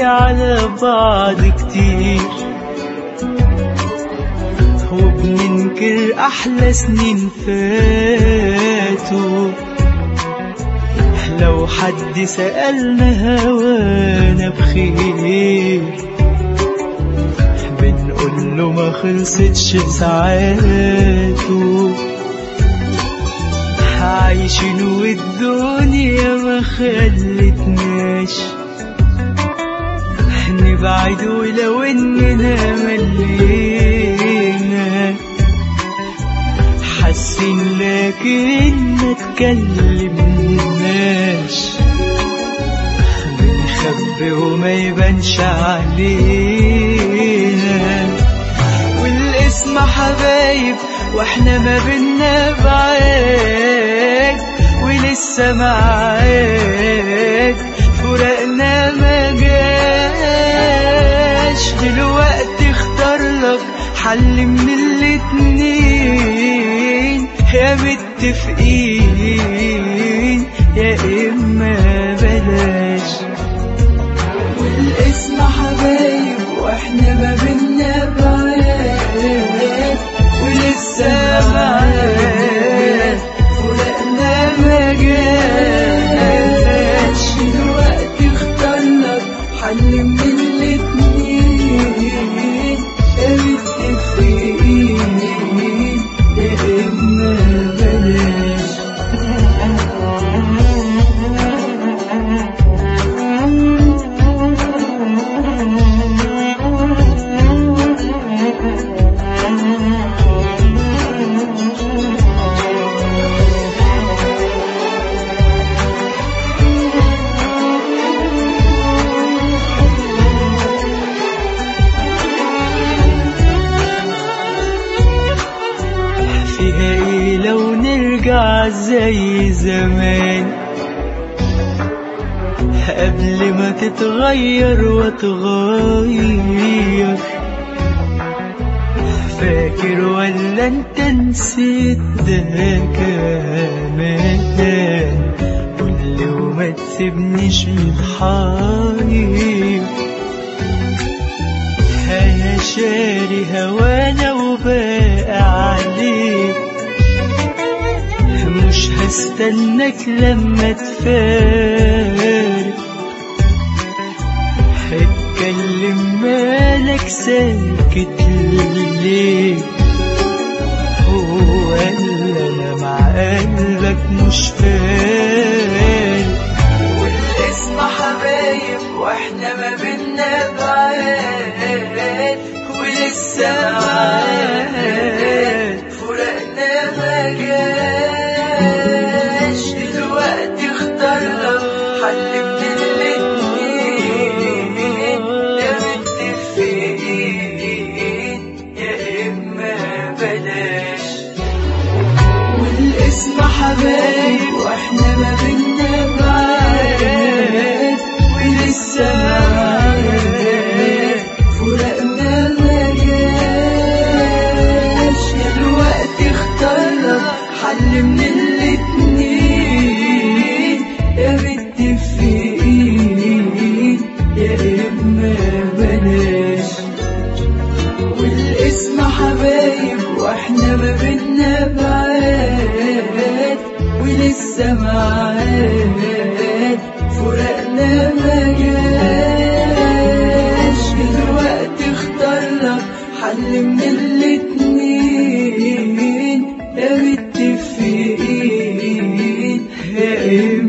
على بعض كتير وبننكر أحلى سنين فاتوا لو حد سألنا هوانا بخير بنقول له ما خلصتش ساعاته عايشين والدنيا ما خلتناش نبعد ولو اننا ملينا حاسين لكن ما تكلمناش بنخبي وما يبانش علينا والاسم حبايب واحنا ما بينا بعاد ولسه معاك فراقنا ما جاش دلوقتي اختار لك حل من الاتنين يا متفقين يا اما بلاش والاسم حبايب واحنا ما بينا بعاد ولسه معاك فراقنا ما جاش دلوقتي اختار لك حل من الاتنين يا متفقين يا اما بلاش فيها ايه لو نرجع زي زمان قبل ما تتغير وتغير فاكر ولا انت نسيت ده كمان قولي وما تسيبنيش متحير انا شاري هوانا وباقي عليك مش هستناك لما تفارق اتكلم مالك ساكت ليه هو اللي انا مع قلبك مش فارق والاسم حبايب واحنا ما بينا بعاد ولسه معاك فراقنا ما جاش دلوقتي اختار لك حل من الاتنين يا متفقين يا اما بلاش والاسم حبايب واحنا ما بينا بعاد ولسه معاك فراقنا ما جاش دلوقتي اختار لك حل من الاتنين يا متفقين يا اما بلاش والاسم حبايب واحنا ما بينا بعاد ولسه معاك فراقنا ما جاش دلوقتي اختار لك حل من الاتنين يا متفقين يا اما